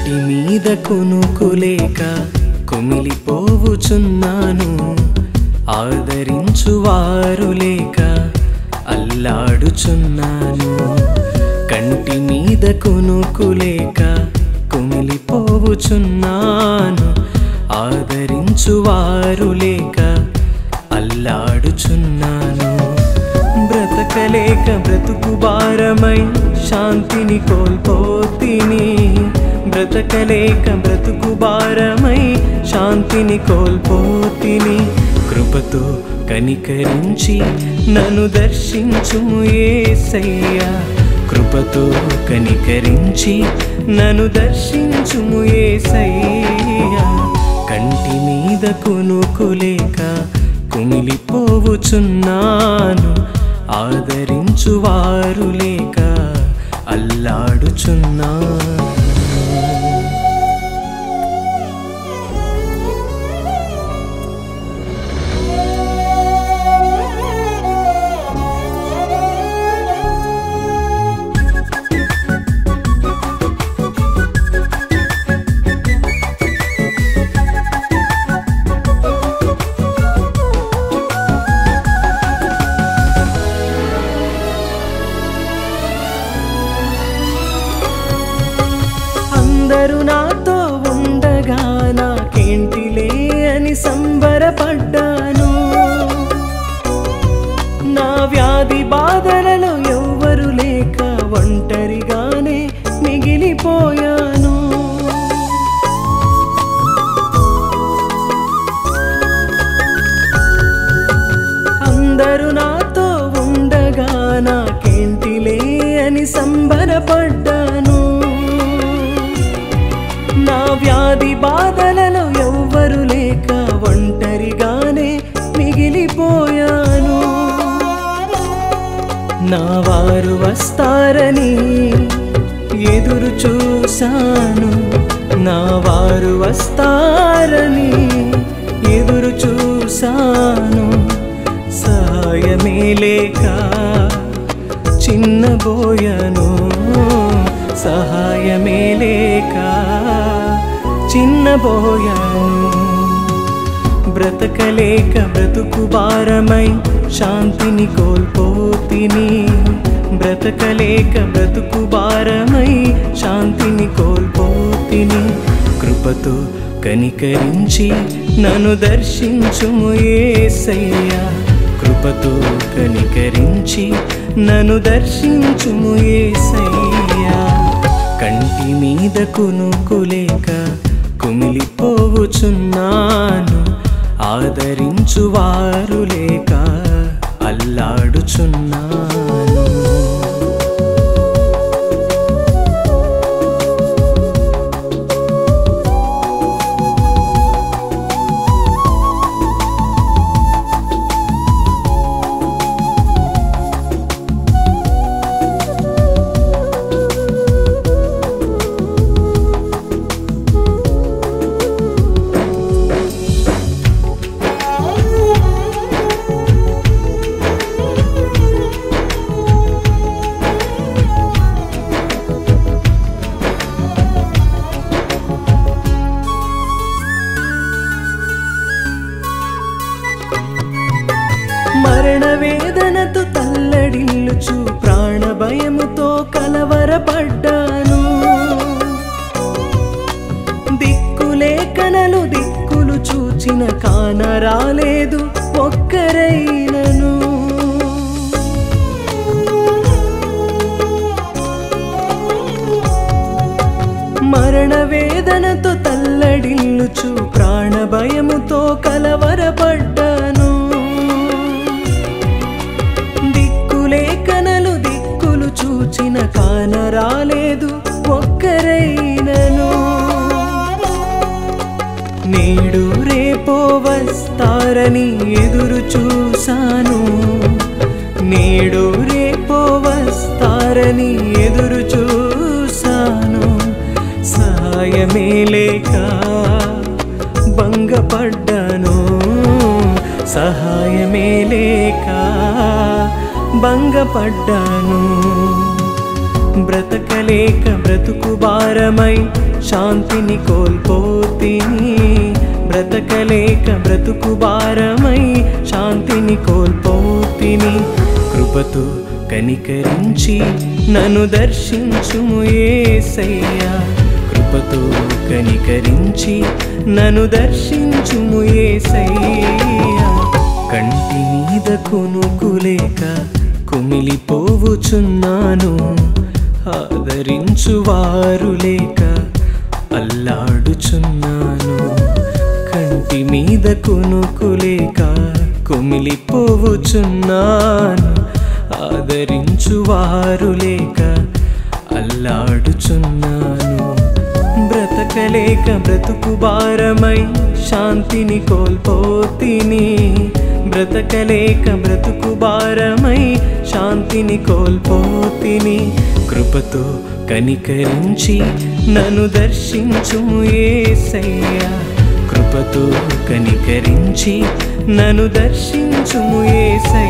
కంటి మీద కునుకులేక కుమిలిపోవుచున్నాను ఆదరించువారు లేక అల్లాడుచున్నాను కంటి మీద కునుకులేక కుమిలిపోవుచున్నాను ఆదరించువారు లేక అల్లాడుచున్నాను బ్రతకలేక బ్రతుకు భారమై శాంతిని కోల్పోతిని బ్రతకలేక బ్రతుకు భారమై శాంతిని కోల్పోతిని కృపతో కనికరించి నన్ను దర్శించుము ఏసయ్యా కృపతో కనికరించి నన్ను దర్శించుము ఏసయ్యా కంటి మీద కునుకులేక కుమిలిపోవుచున్నాను ఆదరించువారు లేక అల్లాడుచున్నాను అందరూ నాతో ఉండగా నాకేంటిలే అని సంబరపడ్డాను నా వ్యాధి బాధలలో ఎవ్వరు లేక ఒంటరిగానే మిగిలిపోయాను అందరూ నాతో ఉండగా నాకేంటిలే అని సంబరపడ్డాను నా వ్యాధి బాధలలో ఎవ్వరు లేక ఒంటరిగానే మిగిలిపోయాను నా వారు వస్తారని ఎదురు చూశాను నా వారు వస్తారని ఎదురు చూశాను సహాయమే లేక చిన్నబోయాను సహాయమే లేక చిన్నబోయాను బ్రతకలేక బ్రతుకు భారమై శాంతిని కోల్పోతిని బ్రతకలేక బ్రతుకు భారమై శాంతిని కోల్పోతిని కృపతో కనికరించి నన్ను దర్శించుము ఏసయ్యా కృపతో కనికరించి నన్ను దర్శించుము ఏసయ్యా కంటి మీద కునుకులేక కుమిలిపోవుచున్నాను ఆదరించువారు లేక అల్లాడుచున్నాను మరణ వేదనతో తల్లడిల్లుచు ప్రాణ భయముతో కలవరపడ్డాను దిక్కులే కనలు దిక్కులు చూచిన కానరాలేదు ఒక్కరైనను మరణ వేదనతో తల్లడిల్లుచు ప్రాణ భయముతో కలవరపడ్డాను దిక్కులే కనలు దిక్కులు చూచిన కానరాలేదు ఒక్కరైనను నేడు రేపో వస్తారని ఎదురు చూశాను నేడు రేపో వస్తారని ఎదురు చూశాను సహాయమే లేక భంగపడ్డాను సహాయమే లేక భంగపడ్డాను బ్రతకలేక బ్రతుకు భారమై శాంతిని కోల్పోతిని బ్రతకలేక బ్రతుకు భారమై శాంతిని కోల్పోతిని కృపతో కనికరించి నన్ను దర్శించుము ఏసయ్యా కృపతో కనికరించి నన్ను దర్శించుము ఏసయ్యా కంటి మీద కొనుకులేక కుమిలిపోవుచున్నాను ఆదరించువారు లేక అల్లాడుచున్నాను కంటి మీద కొనుకులేక కుమిలిపోవుచున్నాను ఆదరించువారు లేక అల్లాడుచున్నాను బ్రతకలేక బ్రతుకు భారమై శాంతిని కోల్పోతిని బ్రతకలేక బ్రతుకు భారమై శాంతిని కోల్పోతిని కృపతో కనికరించి నన్ను దర్శించుము ఏసయ్యా కృపతో కనికరించి నన్ను దర్శించుము ఏసయ్యా